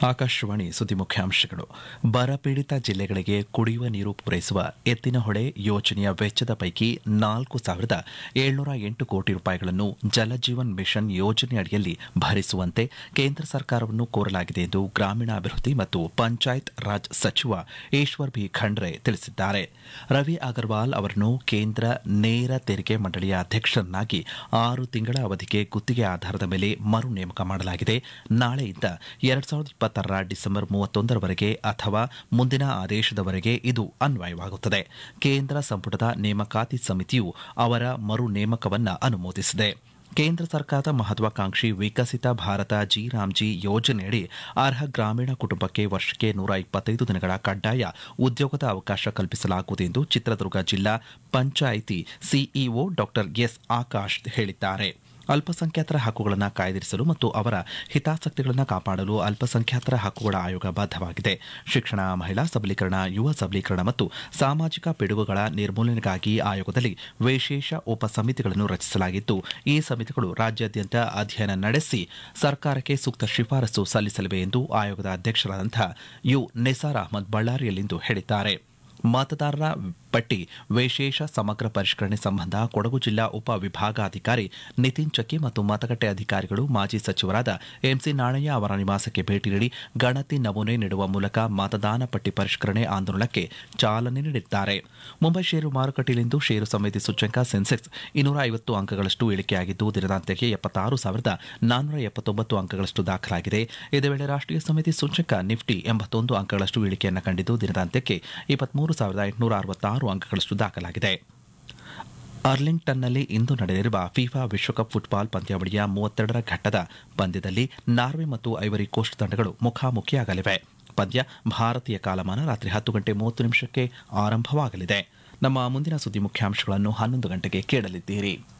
ಆಕಾಶವಾಣಿ ಸುದ್ದಿ ಮುಖ್ಯಾಂಶಗಳು ಬರಪೀಡಿತ ಜಿಲ್ಲೆಗಳಿಗೆ ಕುಡಿಯುವ ನೀರು ಪೂರೈಸುವ ಎತ್ತಿನಹೊಳೆ ಯೋಜನೆಯ ವೆಚ್ಚದ ಪೈಕಿ ನಾಲ್ಕು ಸಾವಿರದ ಏಳ್ನೂರ ಎಂಟು ಕೋಟಿ ರೂಪಾಯಿಗಳನ್ನು ಜಲಜೀವನ್ ಮಿಷನ್ ಯೋಜನೆಯಡಿಯಲ್ಲಿ ಭರಿಸುವಂತೆ ಕೇಂದ್ರ ಸರ್ಕಾರವನ್ನು ಕೋರಲಾಗಿದೆ ಎಂದು ಗ್ರಾಮೀಣಾಭಿವೃದ್ಧಿ ಮತ್ತು ಪಂಚಾಯತ್ ರಾಜ್ ಸಚಿವ ಈಶ್ವರ್ ಬಿ ಖಂಡ್ರೆ ತಿಳಿಸಿದ್ದಾರೆ ರವಿ ಅಗರ್ವಾಲ್ ಅವರನ್ನು ಕೇಂದ್ರ ನೇರ ತೆರಿಗೆ ಮಂಡಳಿಯ ಅಧ್ಯಕ್ಷರನ್ನಾಗಿ ಆರು ತಿಂಗಳ ಅವಧಿಗೆ ಗುತ್ತಿಗೆ ಆಧಾರದ ಮೇಲೆ ಮರು ನೇಮಕ ಮಾಡಲಾಗಿದೆ ನಾಳೆಯಿಂದ ಎರಡ್ ಸಾವಿರದ ಇಪ್ಪತ್ತರ ಡಿಸೆಂಬರ್ ಮೂವತ್ತೊಂದರವರೆಗೆ ಅಥವಾ ಮುಂದಿನ ಆದೇಶದವರೆಗೆ ಇದು ಅನ್ವಯವಾಗುತ್ತದೆ ಕೇಂದ್ರ ಸಂಪುಟದ ನೇಮಕಾತಿ ಸಮಿತಿಯು ಅವರ ಮರು ನೇಮಕವನ್ನು ಅನುಮೋದಿಸಿದೆ ಕೇಂದ್ರ ಸರ್ಕಾರದ ಮಹತ್ವಾಕಾಂಕ್ಷಿ ವಿಕಸಿತ ಭಾರತ ಜಿ ರಾಮ್ಜಿ ಯೋಜನೆಯಡಿ ಅರ್ಹ ಗ್ರಾಮೀಣ ಕುಟುಂಬಕ್ಕೆ ವರ್ಷಕ್ಕೆ ನೂರ ಇಪ್ಪತ್ತೈದು ದಿನಗಳ ಕಡ್ಡಾಯ ಉದ್ಯೋಗದ ಅವಕಾಶ ಕಲ್ಪಿಸಲಾಗುವುದು ಎಂದು ಚಿತ್ರದುರ್ಗ ಜಿಲ್ಲಾ ಪಂಚಾಯಿತಿ ಸಿಇಒ ಡಾ ಎಸ್ ಆಕಾಶ್ ಹೇಳಿದ್ದಾರೆ ಅಲ್ಪಸಂಖ್ಯಾತರ ಹಕ್ಕುಗಳನ್ನು ಕಾಯ್ದಿರಿಸಲು ಮತ್ತು ಅವರ ಹಿತಾಸಕ್ತಿಗಳನ್ನು ಕಾಪಾಡಲು ಅಲ್ಪಸಂಖ್ಯಾತರ ಹಕ್ಕುಗಳ ಆಯೋಗ ಬದ್ಧವಾಗಿದೆ ಶಿಕ್ಷಣ ಮಹಿಳಾ ಸಬಲೀಕರಣ ಯುವ ಸಬಲೀಕರಣ ಮತ್ತು ಸಾಮಾಜಿಕ ಪಿಡುಗುಗಳ ನಿರ್ಮೂಲನೆಗಾಗಿ ಆಯೋಗದಲ್ಲಿ ವಿಶೇಷ ಉಪ ಸಮಿತಿಗಳನ್ನು ರಚಿಸಲಾಗಿದ್ದು ಈ ಸಮಿತಿಗಳು ರಾಜ್ಯಾದ್ಯಂತ ಅಧ್ಯಯನ ನಡೆಸಿ ಸರ್ಕಾರಕ್ಕೆ ಸೂಕ್ತ ಶಿಫಾರಸು ಸಲ್ಲಿಸಲಿವೆ ಎಂದು ಆಯೋಗದ ಅಧ್ಯಕ್ಷರಾದಂತಹ ಯು ನಿಸಾರ್ ಅಹಮದ್ ಬಳ್ಳಾರಿಯಲ್ಲಿಂದು ಹೇಳಿದ್ದಾರೆ ಮತದಾರರ ಪಟ್ಟಿ ವಿಶೇಷ ಸಮಗ್ರ ಪರಿಷ್ಕರಣೆ ಸಂಬಂಧ ಕೊಡಗು ಜಿಲ್ಲಾ ಉಪ ವಿಭಾಗಾಧಿಕಾರಿ ನಿತಿನ್ ಚಕ್ಕಿ ಮತ್ತು ಮತಗಟ್ಟೆ ಅಧಿಕಾರಿಗಳು ಮಾಜಿ ಸಚಿವರಾದ ಎಂಸಿ ನಾಣಯ್ಯ ಅವರ ನಿವಾಸಕ್ಕೆ ಭೇಟಿ ನೀಡಿ ಗಣತಿ ನಮೂನೆ ನೀಡುವ ಮೂಲಕ ಮತದಾನ ಪಟ್ಟಿ ಪರಿಷ್ಕರಣೆ ಆಂದೋಲನಕ್ಕೆ ಚಾಲನೆ ನೀಡಿದ್ದಾರೆ ಮುಂಬೈ ಷೇರು ಮಾರುಕಟ್ಟೆಯಲ್ಲಿಂದು ಷೇರು ಸಮಿತಿ ಸೂಚ್ಯಂಕ ಸೆನ್ಸೆಕ್ಸ್ ಇನ್ನೂರ ಐವತ್ತು ಅಂಕಗಳಷ್ಟು ಇಳಿಕೆಯಾಗಿದ್ದು ದಿನದಾಂತ್ಯಕ್ಕೆ ಎಪ್ಪತ್ತಾರು ಸಾವಿರದ ನಾನ್ನೂರ ಎಪ್ಪತ್ತೊಂಬತ್ತು ಅಂಕಗಳಷ್ಟು ದಾಖಲಾಗಿದೆ ಇದೇ ವೇಳೆ ರಾಷ್ಟ್ರೀಯ ಸಮಿತಿ ಸೂಚ್ಯಂಕ ನಿಫ್ಟಿ ಎಂಬತ್ತೊಂದು ಅಂಕಗಳಷ್ಟು ಇಳಿಕೆಯನ್ನು ಕಂಡಿದ್ದು ದಿನದಾಂತ್ಯಕ್ಕೆ ಇಪ್ಪತ್ಮೂರು ಸಾವಿರದ ಎಂಟುನೂರ ಅರವತ್ತಾರು ಅಂಕಗಳಷ್ಟು ದಾಖಲಾಗಿದೆ ಅರ್ಲಿಂಗ್ಟನ್ನಲ್ಲಿ ಇಂದು ನಡೆಯಲಿರುವ ಫಿಫಾ ವಿಶ್ವಕಪ್ ಫುಟ್ಬಾಲ್ ಪಂದ್ಯಾವಳಿಯ ಮೂವತ್ತೆರಡರ ಘಟ್ಟದ ಪಂದ್ಯದಲ್ಲಿ ನಾರ್ವೆ ಮತ್ತು ಐವರಿ ಕೋಸ್ಟ್ ತಂಡಗಳು ಮುಖಾಮುಖಿಯಾಗಲಿವೆ ಪಂದ್ಯ ಭಾರತೀಯ ಕಾಲಮಾನ ರಾತ್ರಿ ಹತ್ತು ಗಂಟೆ ಮೂವತ್ತು ನಿಮಿಷಕ್ಕೆ ಆರಂಭವಾಗಲಿದೆ ನಮ್ಮ ಮುಂದಿನ ಸುದ್ದಿ ಮುಖ್ಯಾಂಶಗಳನ್ನು ಹನ್ನೊಂದು ಗಂಟೆಗೆ ಕೇಳಲಿದ್ದೀರಿ